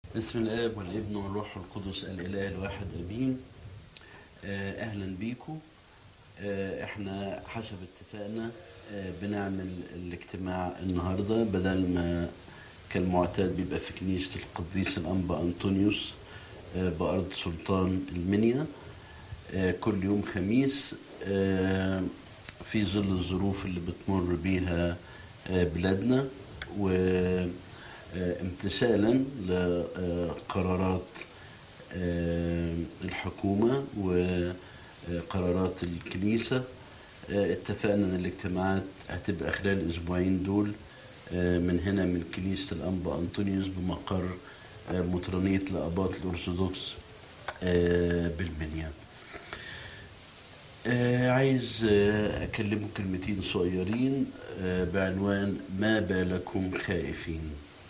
باسم الاب والابن والروح القدس الاله الواحد امين آه، اهلا بيكم آه، احنا حسب اتفاقنا آه، بنعمل الاجتماع النهارده بدل ما كالمعتاد بيبقى في كنيسه القديس الانبا انطونيوس آه، بارض سلطان المنيا آه، كل يوم خميس آه، في ظل الظروف اللي بتمر بيها آه، بلادنا و آه، امتثالا لقرارات آه، الحكومة وقرارات الكنيسة آه، اتفقنا ان الاجتماعات هتبقى خلال الاسبوعين دول آه، من هنا من كنيسة الأنبا أنطونيوس بمقر آه، مطرانية الآباط الأرثوذكس آه، بالمنيا آه، عايز آه، أكلمكم كلمتين صغيرين آه، بعنوان ما بالكم خائفين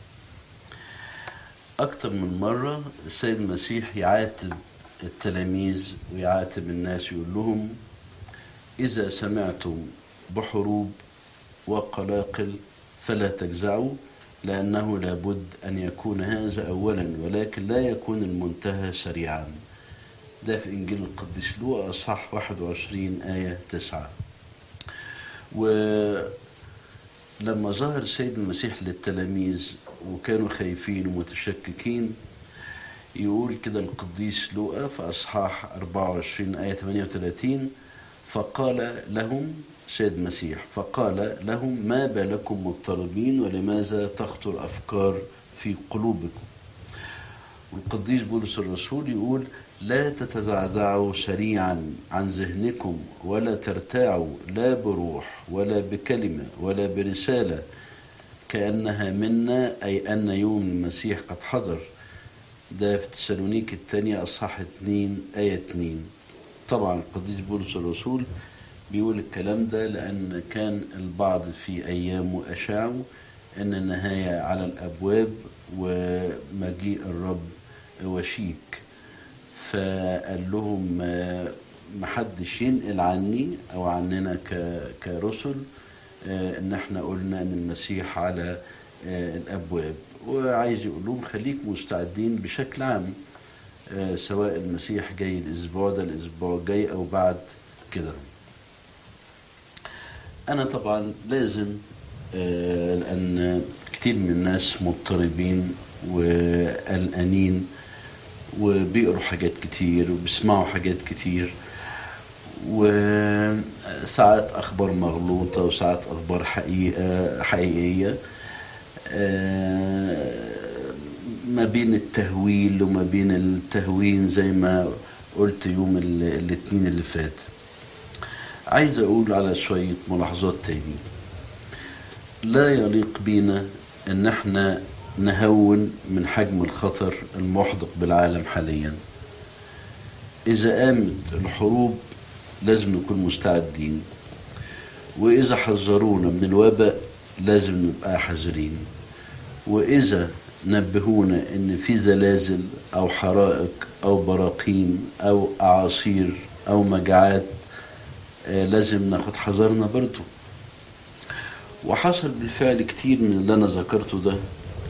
أكتر من مرة السيد المسيح يعاتب التلاميذ ويعاتب الناس يقول لهم إذا سمعتم بحروب وقلاقل فلا تجزعوا لأنه لابد أن يكون هذا أولا ولكن لا يكون المنتهى سريعا ده في إنجيل القديس لوقا أصحاح 21 آية 9 ولما ظهر السيد المسيح للتلاميذ وكانوا خايفين ومتشككين يقول كده القديس لوقا في أصحاح 24 آية 38 فقال لهم سيد المسيح فقال لهم ما بالكم مضطربين ولماذا تخطر أفكار في قلوبكم والقديس بولس الرسول يقول لا تتزعزعوا سريعا عن ذهنكم ولا ترتاعوا لا بروح ولا بكلمة ولا برسالة كأنها منا أي أن يوم المسيح قد حضر ده في تسالونيك الثانية أصحاح 2 آية 2 طبعا القديس بولس الرسول بيقول الكلام ده لأن كان البعض في أيامه أشاعوا أن النهاية على الأبواب ومجيء الرب وشيك فقال لهم آه، محدش ينقل عني أو عننا ك- كرسل آه، ان احنا قلنا ان المسيح على آه، الابواب وعايز يقول لهم خليك مستعدين بشكل عام آه، سواء المسيح جاي الاسبوع ده الاسبوع الجاي او بعد كده انا طبعا لازم آه، لان كتير من الناس مضطربين وقلقانين وبيقروا حاجات كتير وبيسمعوا حاجات كتير وساعات أخبار مغلوطة وساعات أخبار حقيقة حقيقية آه، ما بين التهويل وما بين التهوين زي ما قلت يوم ال- الاثنين اللي فات عايز أقول على شوية ملاحظات تاني لا يليق بينا ان احنا نهون من حجم الخطر المحدق بالعالم حاليا اذا قامت الحروب لازم نكون مستعدين واذا حذرونا من الوباء لازم نبقى حذرين واذا نبهونا ان في زلازل او حرائق او براكين او اعاصير او مجاعات آه، لازم ناخد حذرنا برضو وحصل بالفعل كتير من اللي انا ذكرته ده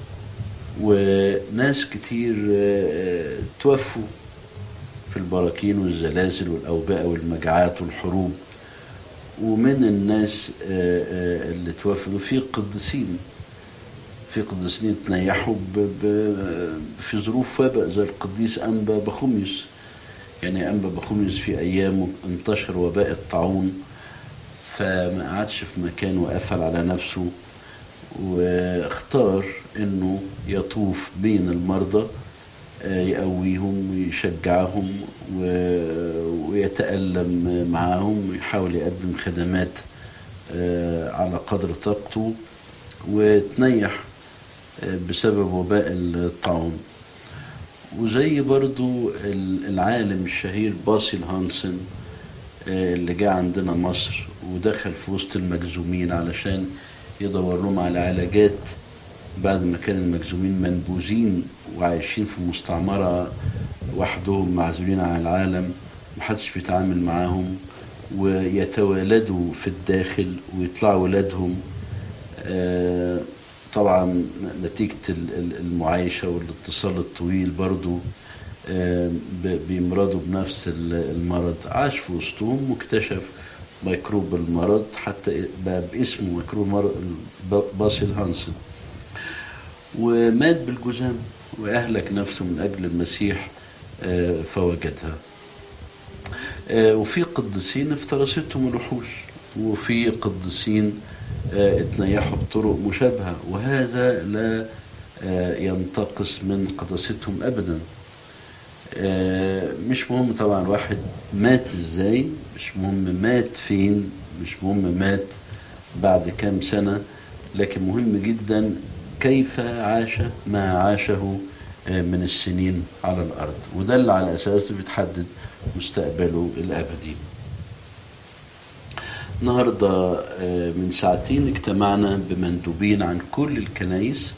وناس كتير آه، آه، توفوا في البراكين والزلازل والأوبئة والمجاعات والحروب ومن الناس آه، آه، اللي توفوا في قديسين في قديسين تنيحوا ب- ب- في ظروف وباء زي القديس أنبا بخوميوس يعني أنبا بخوميوس في أيامه انتشر وباء الطاعون فما قعدش في مكان وقفل على نفسه واختار انه يطوف بين المرضى آه، يقويهم ويشجعهم و- ويتألم معاهم ويحاول يقدم خدمات آه، على قدر طاقته وتنيح آه، بسبب وباء الطاعون وزي برضو ال- العالم الشهير باسل هانسن آه، اللي جه عندنا مصر ودخل في وسط المجزومين علشان يدور لهم على علاجات بعد ما كان المجزومين منبوذين وعايشين في مستعمرة وحدهم معزولين عن العالم محدش بيتعامل معاهم ويتوالدوا في الداخل ويطلعوا ولادهم آه، طبعا نتيجة ال- ال- المعايشة والاتصال الطويل برضو آه، ب- بيمرضوا بنفس ال- المرض عاش في وسطهم واكتشف ميكروب المرض حتى بقى باسمه ميكروب المرض ب- باسيل هانسن ومات بالجذام وأهلك نفسه من أجل المسيح آه، فوجدها آه، وفي قديسين افترستهم الوحوش وفي قديسين آه، اتنيحوا بطرق مشابهة وهذا لا آه، ينتقص من قداستهم أبدا آه، مش مهم طبعا الواحد مات ازاي مش مهم مات فين مش مهم مات بعد كام سنة لكن مهم جدا كيف عاش ما عاشه آه، من السنين على الأرض وده اللي على أساسه بتحدد مستقبله الأبدي النهاردة آه، من ساعتين اجتمعنا بمندوبين عن كل الكنايس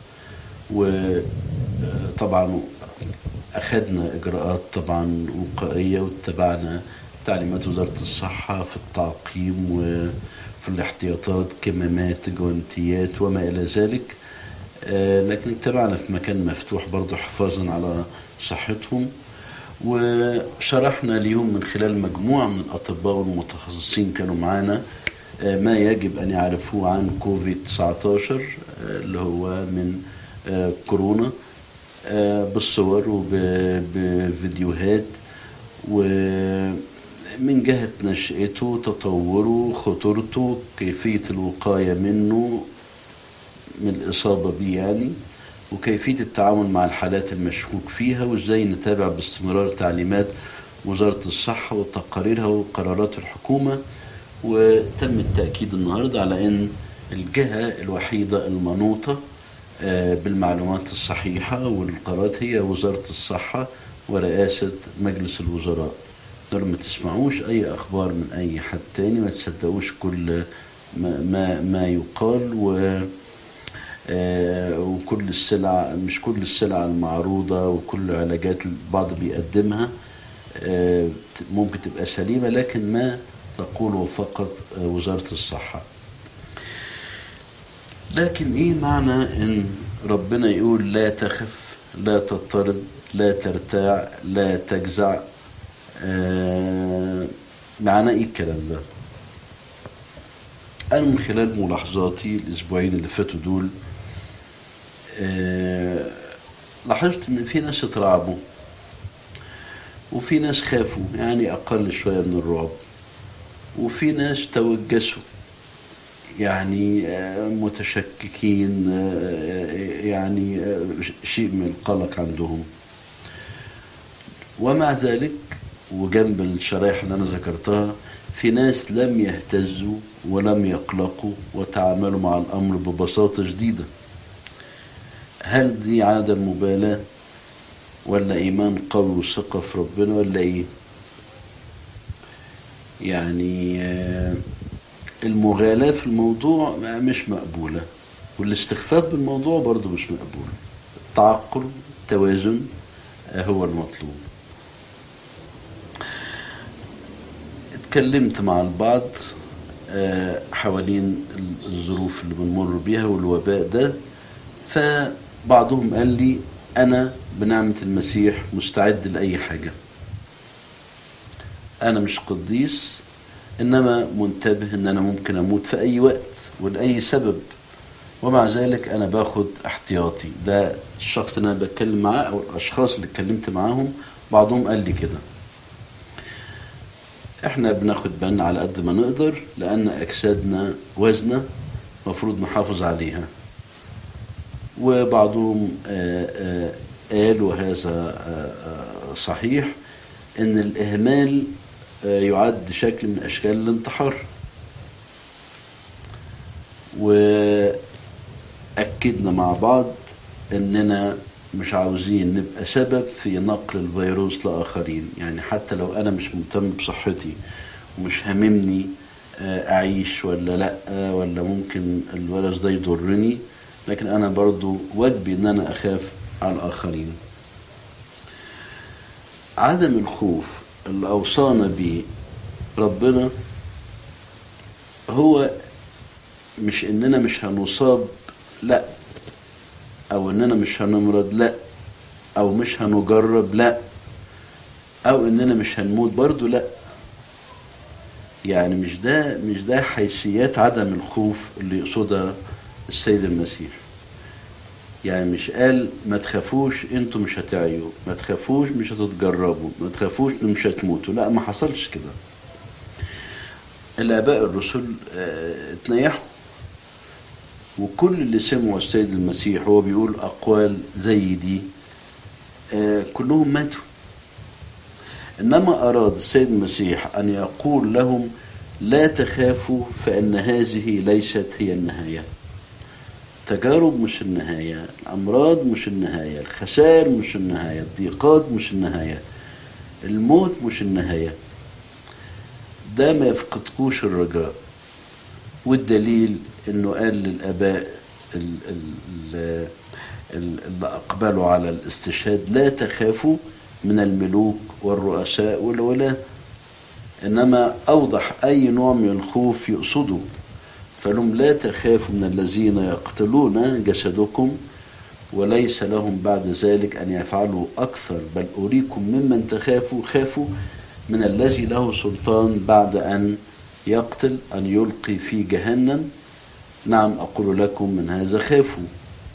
وطبعا أخذنا إجراءات طبعا وقائية واتبعنا تعليمات وزارة الصحة في التعقيم وفي الاحتياطات كمامات جوانتيات وما إلى ذلك آه، لكن اتبعنا في مكان مفتوح برضه حفاظا على صحتهم وشرحنا اليوم من خلال مجموعة من الأطباء والمتخصصين كانوا معانا آه، ما يجب أن يعرفوه عن كوفيد 19 آه، اللي هو من آه، كورونا آه، بالصور وبفيديوهات ومن جهة نشأته تطوره خطورته كيفية الوقاية منه من الإصابة به يعني وكيفية التعامل مع الحالات المشكوك فيها وإزاي نتابع باستمرار تعليمات وزارة الصحة وتقاريرها وقرارات الحكومة وتم التأكيد النهاردة على أن الجهة الوحيدة المنوطة آه، بالمعلومات الصحيحة والقرارات هي وزارة الصحة ورئاسة مجلس الوزراء دول ما تسمعوش أي أخبار من أي حد تاني ما تصدقوش كل ما, ما, ما يقال و آه، وكل السلع مش كل السلع المعروضة وكل علاجات البعض بيقدمها آه، ممكن تبقى سليمة لكن ما تقوله فقط آه، وزارة الصحة لكن ايه معنى ان ربنا يقول لا تخف لا تضطرب لا ترتاع لا تجزع آه معناه ايه الكلام ده انا من خلال ملاحظاتي الاسبوعين اللي فاتوا دول آه لاحظت ان في ناس اترعبوا وفي ناس خافوا يعني اقل شويه من الرعب وفي ناس توجسوا يعني آه، متشككين آه، يعني آه، شيء من القلق عندهم ومع ذلك وجنب الشرائح اللي انا ذكرتها في ناس لم يهتزوا ولم يقلقوا وتعاملوا مع الامر ببساطه شديده هل دي عاده المبالاه ولا ايمان قوي وثقه في ربنا ولا ايه يعني آه، المغالاة في الموضوع مش مقبولة والاستخفاف بالموضوع برضه مش مقبول التعقل التوازن آه، هو المطلوب اتكلمت مع البعض آه، حوالين الظروف اللي بنمر بيها والوباء ده فبعضهم قال لي أنا بنعمة المسيح مستعد لأي حاجة أنا مش قديس إنما منتبه إن أنا ممكن أموت في أي وقت ولأي سبب ومع ذلك أنا باخد احتياطي ده الشخص اللي أنا بتكلم معاه أو الأشخاص اللي اتكلمت معاهم بعضهم قال لي كده احنا بناخد بالنا على قد ما نقدر لأن أجسادنا وزنة مفروض نحافظ عليها وبعضهم آه، آه، قال وهذا آه، آه، صحيح ان الاهمال آه، يعد شكل من اشكال الانتحار واكدنا مع بعض اننا مش عاوزين نبقى سبب في نقل الفيروس لاخرين يعني حتى لو انا مش مهتم بصحتي ومش هاممني آه، اعيش ولا لا ولا ممكن الفيروس ده يضرني لكن انا برضو واجبي ان انا اخاف على الاخرين عدم الخوف اللي اوصانا بيه ربنا هو مش اننا مش هنصاب لا او اننا مش هنمرض لا او مش هنجرب لا او اننا مش هنموت برضو لا يعني مش ده مش ده حيثيات عدم الخوف اللي يقصدها السيد المسيح يعني مش قال ما تخافوش انتوا مش هتعيوا ما تخافوش مش هتتجربوا ما تخافوش مش هتموتوا لا ما حصلش كده الاباء الرسل اه اتنيحوا وكل اللي سمعوا السيد المسيح هو بيقول اقوال زي دي اه كلهم ماتوا انما اراد السيد المسيح ان يقول لهم لا تخافوا فان هذه ليست هي النهايه التجارب مش النهاية الأمراض مش النهاية الخسائر مش النهاية الضيقات مش النهاية الموت مش النهاية ده ما يفقدكوش الرجاء والدليل انه قال للاباء اللي اقبلوا على الاستشهاد لا تخافوا من الملوك والرؤساء والولاة انما اوضح اي نوع من الخوف يقصده فلهم لا تخافوا من الذين يقتلون جسدكم وليس لهم بعد ذلك أن يفعلوا أكثر بل أريكم ممن تخافوا خافوا من الذي له سلطان بعد أن يقتل أن يلقي في جهنم نعم أقول لكم من هذا خافوا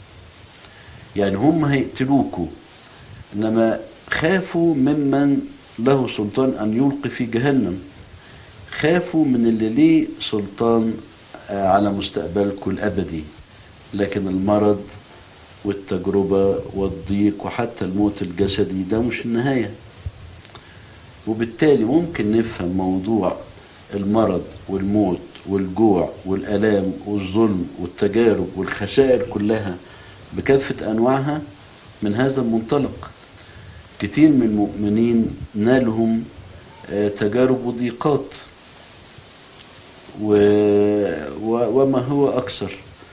يعني هم هيقتلوكوا إنما خافوا ممن له سلطان أن يلقي في جهنم خافوا من اللي ليه سلطان على مستقبلكم الأبدي لكن المرض والتجربة والضيق وحتى الموت الجسدي ده مش النهاية وبالتالي ممكن نفهم موضوع المرض والموت والجوع والألام والظلم والتجارب والخسائر كلها بكافة أنواعها من هذا المنطلق كتير من المؤمنين نالهم تجارب وضيقات و... و... وما هو أكثر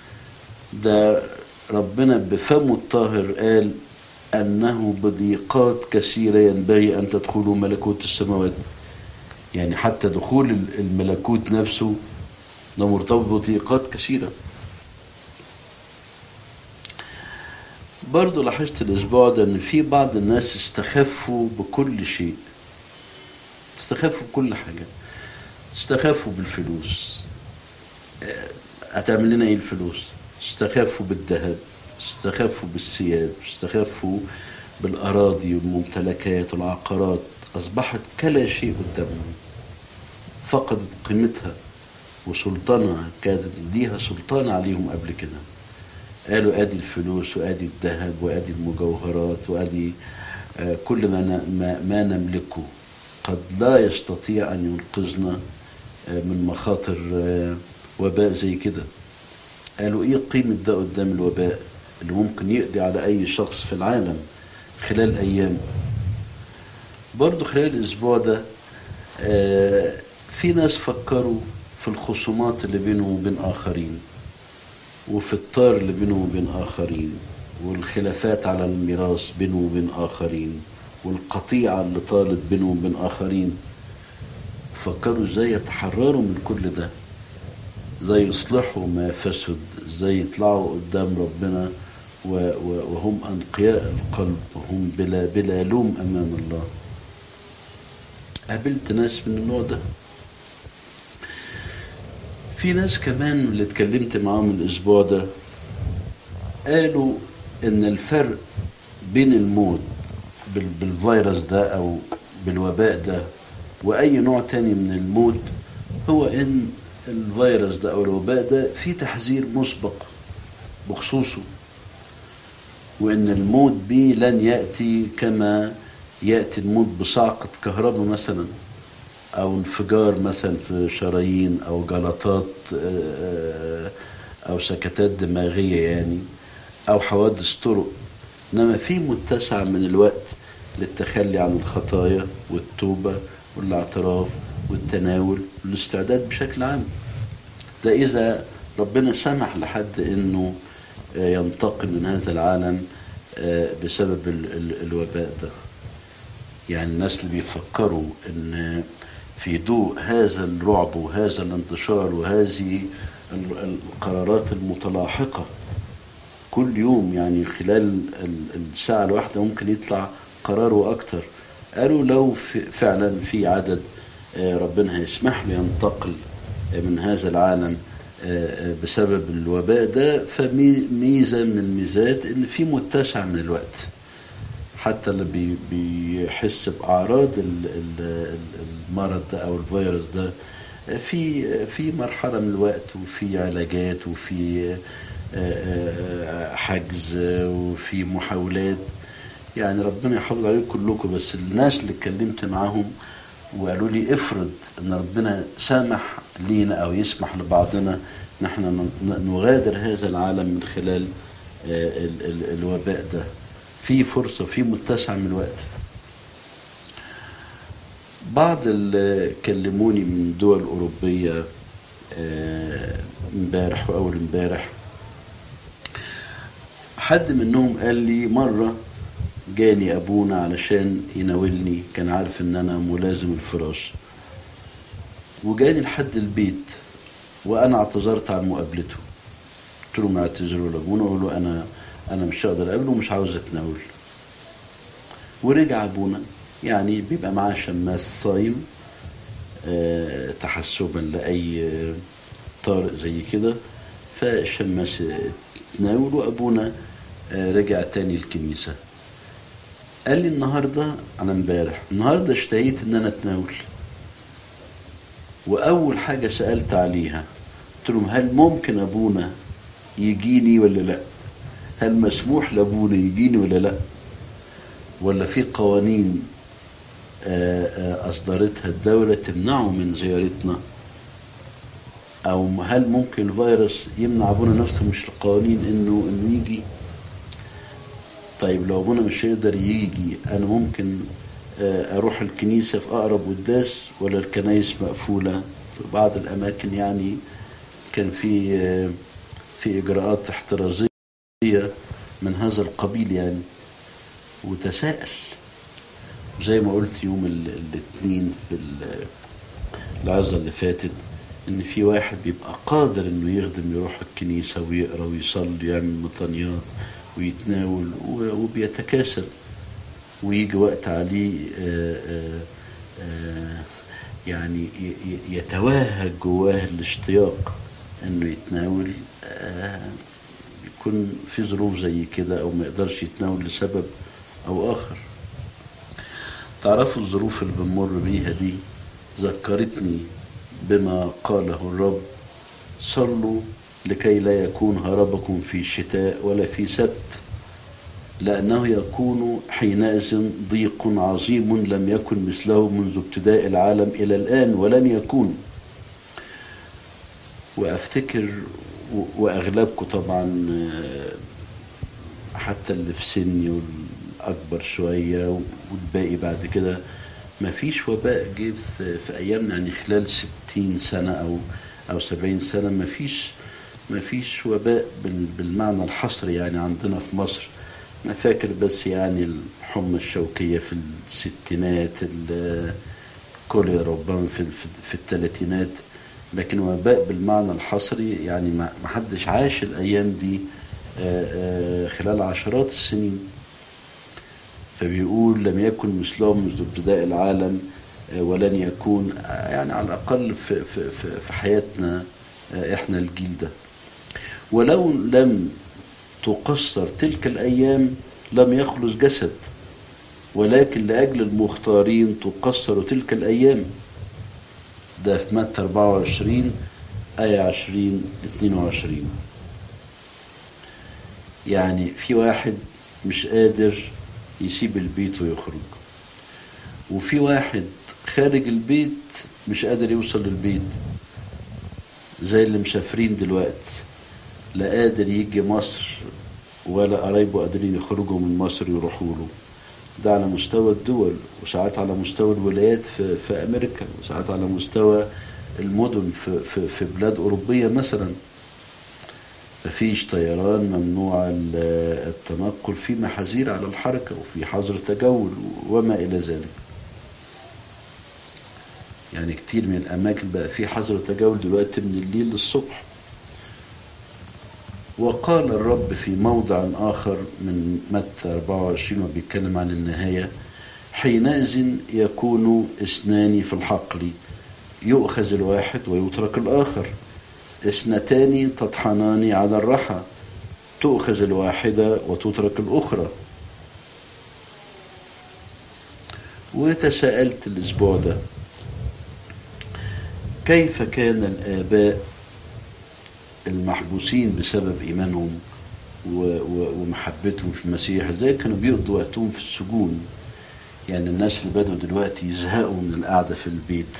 ده ربنا بفمه الطاهر قال أنه بضيقات كثيرة ينبغي أن تدخلوا ملكوت السماوات يعني حتى دخول الملكوت نفسه ده مرتبط بضيقات كثيرة برضو لاحظت الأسبوع ده أن في بعض الناس استخفوا بكل شيء استخفوا بكل حاجة استخفوا بالفلوس هتعمل لنا ايه الفلوس استخفوا بالذهب استخفوا بالثياب استخفوا بالاراضي والممتلكات والعقارات اصبحت كلا شيء قدامهم فقدت قيمتها وسلطانها كانت ليها سلطان عليهم قبل كده قالوا ادي الفلوس وادي الذهب وادي المجوهرات وادي كل ما ما نملكه قد لا يستطيع ان ينقذنا من مخاطر وباء زي كده قالوا ايه قيمة ده قدام الوباء اللي ممكن يقضي على اي شخص في العالم خلال ايام برضو خلال الاسبوع ده في ناس فكروا في الخصومات اللي بينهم وبين اخرين وفي الطار اللي بينهم وبين اخرين والخلافات على الميراث بينه وبين اخرين والقطيعة اللي طالت بينهم وبين اخرين فكروا ازاي يتحرروا من كل ده ازاي يصلحوا ما فسد ازاي يطلعوا قدام ربنا وهم انقياء القلب وهم بلا بلا لوم امام الله قابلت ناس من النوع ده في ناس كمان اللي اتكلمت معاهم الاسبوع ده قالوا ان الفرق بين الموت بالفيروس ده او بالوباء ده واي نوع تاني من الموت هو ان الفيروس ده او الوباء ده في تحذير مسبق بخصوصه وان الموت به لن ياتي كما ياتي الموت بصعقه كهرباء مثلا او انفجار مثلا في شرايين او جلطات او سكتات دماغيه يعني او حوادث طرق انما في متسع من الوقت للتخلي عن الخطايا والتوبه والاعتراف والتناول والاستعداد بشكل عام ده إذا ربنا سمح لحد إنه ينتقل من هذا العالم بسبب الوباء ده يعني الناس اللي بيفكروا إن في ضوء هذا الرعب وهذا الانتشار وهذه القرارات المتلاحقة كل يوم يعني خلال ال- الساعة الواحدة ممكن يطلع قرار وأكتر قالوا لو في فعلا في عدد آه، ربنا هيسمح له ينتقل آه، من هذا العالم آه، آه، بسبب الوباء ده فميزة من الميزات إن في متسع من الوقت حتى اللي بي بيحس بأعراض ال- ال- ال- المرض ده أو الفيروس ده في في مرحلة من الوقت وفي علاجات وفي آه، آه، حجز وفي محاولات يعني ربنا يحافظ عليكم كلكم بس الناس اللي اتكلمت معاهم وقالوا لي افرض ان ربنا سامح لينا او يسمح لبعضنا ان احنا ن- نغادر هذا العالم من خلال آه، ال- ال- الوباء ده في فرصة في متسع من الوقت بعض اللي كلموني من دول أوروبية آه، امبارح وأول امبارح حد منهم قال لي مرة جاني أبونا علشان يناولني كان عارف إن أنا ملازم الفراش وجاني لحد البيت وأنا اعتذرت عن مقابلته قلت له ما اعتذروا لأبونا وأقول له أنا أنا مش هقدر أقابله ومش عاوز أتناول ورجع أبونا يعني بيبقى معاه شماس صايم آه، تحسبا لأي آه، طارئ زي كده فالشماس اتناول وأبونا آه، رجع تاني الكنيسة قال لي النهاردة أنا امبارح النهاردة اشتهيت إن أنا أتناول وأول حاجة سألت عليها قلت لهم هل ممكن أبونا يجيني ولا لأ هل مسموح لأبونا يجيني ولا لأ ولا في قوانين آه، آه، أصدرتها الدولة تمنعه من زيارتنا أو هل ممكن الفيروس يمنع أبونا نفسه مش القوانين إنه إنه يجي طيب لو أبونا مش هيقدر يجي أنا ممكن آه، أروح الكنيسة في أقرب قداس ولا الكنايس مقفولة في بعض الأماكن يعني كان في آه، في إجراءات احترازية من هذا القبيل يعني وتساءل زي ما قلت يوم ال- الاثنين في ال- العظة اللي فاتت ان في واحد بيبقى قادر انه يخدم يروح الكنيسة ويقرا ويصلي ويعمل مطانيات ويتناول و- وبيتكاسل ويجي وقت عليه آه، آه، آه، يعني ي- ي- يتوهج جواه الاشتياق انه يتناول آه، يكون في ظروف زي كده او ما يقدرش يتناول لسبب او اخر تعرفوا الظروف اللي بنمر بيها دي ذكرتني بما قاله الرب صلوا لكي لا يكون هربكم في شتاء ولا في سبت لأنه يكون حينئذ ضيق عظيم لم يكن مثله منذ ابتداء العالم إلى الآن ولن يكون وأفتكر و- وأغلبكم طبعا آه، حتى اللي في سني والأكبر شوية والباقي بعد كده ما فيش وباء جه في, في أيامنا يعني خلال ستين سنة أو أو سبعين سنة ما فيش ما فيش وباء بال- بالمعنى الحصري يعني عندنا في مصر أنا فاكر بس يعني الحمى الشوكية في الستينات ال- كوليرا ربما في في, في الثلاثينات لكن وباء بالمعنى الحصري يعني ما ما حدش عاش الأيام دي آه، آه، خلال عشرات السنين فبيقول لم يكن مثلهم منذ ابتداء العالم آه، ولن يكون آه، يعني على الأقل في, في, في, في حياتنا آه، إحنا الجيل ده ولو لم تقصر تلك الأيام لم يخلص جسد ولكن لأجل المختارين تقصر تلك الأيام ده في متى 24 آية 20 22 يعني في واحد مش قادر يسيب البيت ويخرج وفي واحد خارج البيت مش قادر يوصل للبيت زي اللي مسافرين دلوقتي لا قادر يجي مصر ولا قرايبه قادرين يخرجوا من مصر يروحوا له ده على مستوى الدول وساعات على مستوى الولايات في, في امريكا وساعات على مستوى المدن في, في, في بلاد اوروبيه مثلا مفيش طيران ممنوع ال- التنقل في محاذير على الحركه وفي حظر تجول وما الى ذلك يعني كتير من الاماكن بقى في حظر تجول دلوقتي من الليل للصبح وقال الرب في موضع آخر من متى 24 وبيتكلم عن النهاية حينئذ يكون اثنان في الحقل يؤخذ الواحد ويترك الآخر اثنتان تطحنان على الرحى تؤخذ الواحدة وتترك الأخرى وتساءلت الأسبوع ده كيف كان الآباء المحبوسين بسبب إيمانهم و- و- ومحبتهم في المسيح ازاي كانوا بيقضوا وقتهم في السجون يعني الناس اللي بدأوا دلوقتي يزهقوا من القعدة في البيت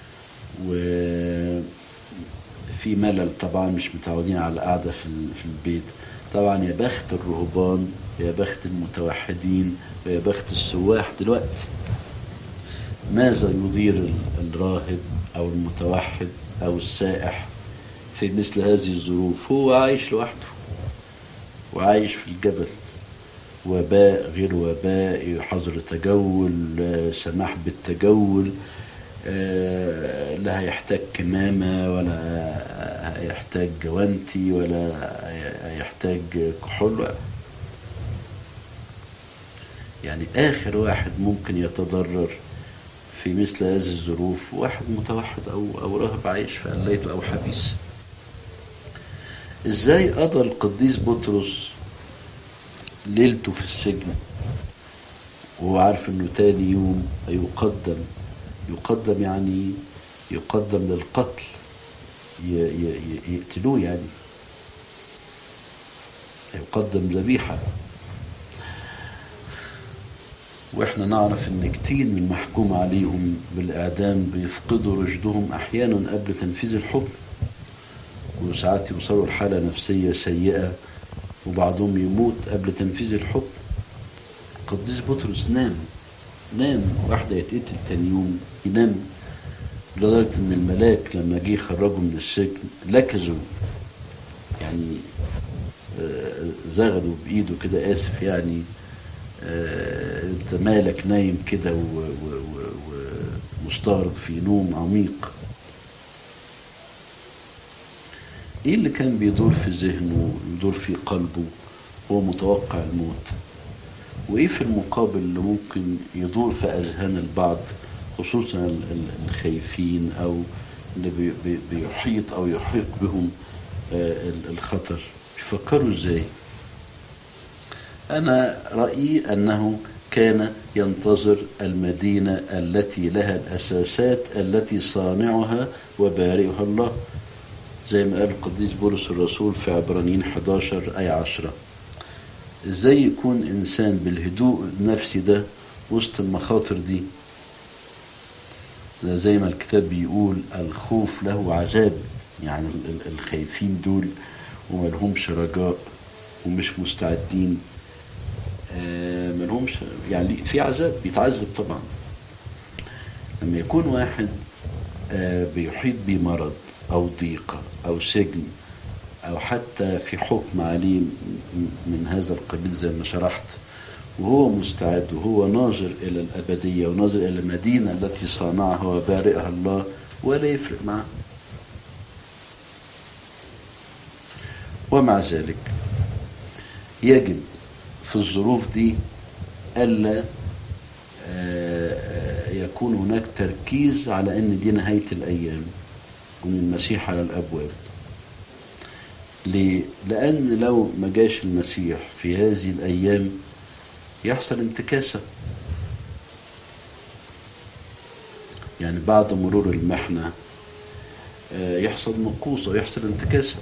وفي ملل طبعا مش متعودين على القعدة في ال- في البيت طبعا يا بخت الرهبان يا بخت المتوحدين ويا بخت السواح دلوقتي ماذا يدير ال- الراهب أو المتوحد أو السائح في مثل هذه الظروف هو عايش لوحده وعايش في الجبل وباء غير وباء حظر تجول آه، سماح بالتجول آه، لا هيحتاج كمامة ولا هيحتاج جوانتي ولا هيحتاج كحول يعني آخر واحد ممكن يتضرر في مثل هذه الظروف واحد متوحد أو أو راهب عايش في قليته أو حبيس إزاي قضى القديس بطرس ليلته في السجن وهو عارف انه تاني يوم هيقدم يقدم يعني يقدم للقتل ي- ي- ي- يقتلوه يعني يقدم ذبيحة واحنا نعرف ان كتير من المحكوم عليهم بالاعدام بيفقدوا رشدهم احيانا قبل تنفيذ الحكم وساعات يوصلوا لحالة نفسية سيئة وبعضهم يموت قبل تنفيذ الحكم القديس بطرس نام نام واحدة يتقتل تاني يوم ينام لدرجة إن الملاك لما جه يخرجه من السجن لكزوا يعني آه، زغدوا بإيده كده آسف يعني آه، أنت مالك نايم كده و- و- و- ومستغرق في نوم عميق ايه اللي كان بيدور في ذهنه ويدور في قلبه هو متوقع الموت وايه في المقابل اللي ممكن يدور في اذهان البعض خصوصا ال- ال- الخايفين او اللي بي- بي- بيحيط او يحيق بهم آه، ال- الخطر يفكروا ازاي انا رايي انه كان ينتظر المدينه التي لها الاساسات التي صانعها وبارئها الله زي ما قال القديس بولس الرسول في عبرانيين 11 آية 10 ازاي يكون انسان بالهدوء النفسي ده وسط المخاطر دي ده زي ما الكتاب بيقول الخوف له عذاب يعني ال- ال- الخايفين دول وما لهمش رجاء ومش مستعدين آه، ما لهمش يعني في عذاب بيتعذب طبعا لما يكون واحد آه، بيحيط بيه مرض أو ضيقة أو سجن أو حتى في حكم عليه م- من هذا القبيل زي ما شرحت وهو مستعد وهو ناظر إلى الأبدية وناظر إلى المدينة التي صانعها وبارئها الله ولا يفرق معه ومع ذلك يجب في الظروف دي ألا آه، آه، يكون هناك تركيز على أن دي نهاية الأيام وأن المسيح على الأبواب ليه؟ لأن لو ما جاش المسيح في هذه الأيام يحصل انتكاسة يعني بعد مرور المحنة آه، يحصل نقوصة ويحصل انتكاسة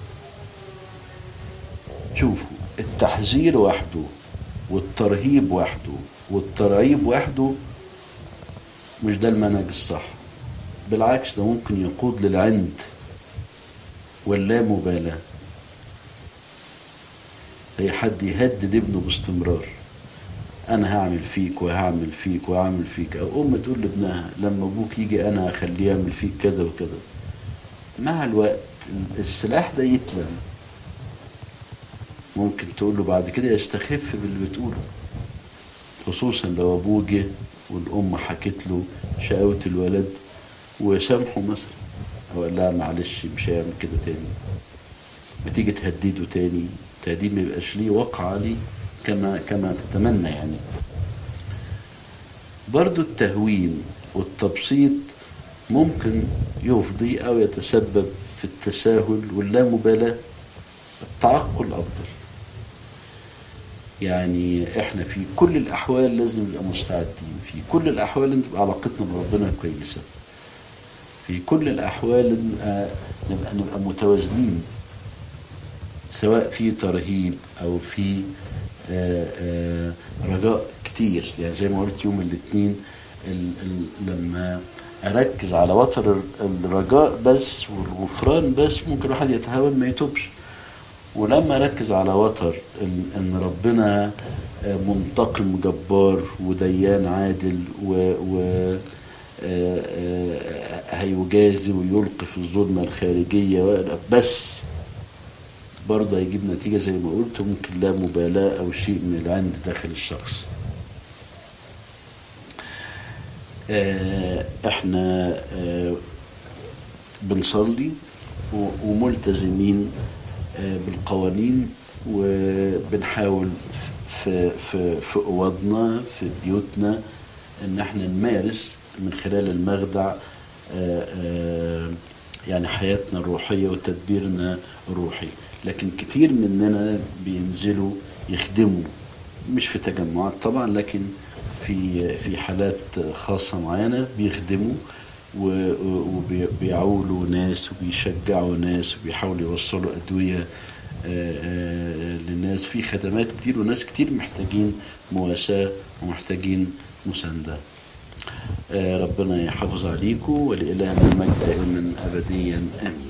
شوفوا التحذير وحده والترهيب وحده والترعيب وحده مش ده المنهج الصح بالعكس ده ممكن يقود للعند واللامبالاة أي حد يهدد ابنه باستمرار أنا هعمل فيك وهعمل فيك وهعمل فيك أو أم تقول لابنها لما أبوك يجي أنا هخليه يعمل فيك كذا وكذا مع الوقت السلاح ده يتلم ممكن تقول له بعد كده يستخف باللي بتقوله خصوصا لو ابوه جه والام حكت له شقاوة الولد وسامحه مثلا او قال لها معلش مش هيعمل كده تاني ما تيجي تهدده تاني التهديد ما يبقاش ليه وقع عليه كما كما تتمنى يعني برضو التهوين والتبسيط ممكن يفضي أو يتسبب في التساهل واللامبالاة التعقل أفضل يعني احنا في كل الأحوال لازم نبقى مستعدين في كل الأحوال لازم تبقى علاقتنا بربنا كويسة في كل الأحوال نبقى, نبقى, نبقى متوازنين سواء في ترهيب أو في آه، آه، رجاء كتير يعني زي ما قلت يوم الاثنين ال- ال- لما اركز على وتر الرجاء بس والغفران بس ممكن الواحد يتهاون ما يتوبش ولما اركز على وتر ان, إن ربنا آه، منتقم جبار وديان عادل و, و آه، آه، هيجازي ويلقي في الظلمة الخارجية و- بس برضه هيجيب نتيجة زي ما قلت ممكن لا مبالاة أو شيء من العند داخل الشخص آه، احنا آه، بنصلي و- وملتزمين آه، بالقوانين وبنحاول في في في اوضنا في بيوتنا ان احنا نمارس من خلال المخدع آه، آه، يعني حياتنا الروحيه وتدبيرنا الروحي لكن كتير مننا بينزلوا يخدموا مش في تجمعات طبعا لكن في في حالات خاصه معينه بيخدموا وبيعولوا ناس وبيشجعوا ناس وبيحاولوا يوصلوا ادويه آه، آه، للناس في خدمات كتير وناس كتير محتاجين مواساه ومحتاجين مسانده آه، ربنا يحافظ عليكم ولإلهنا المجد دائما ابديا امين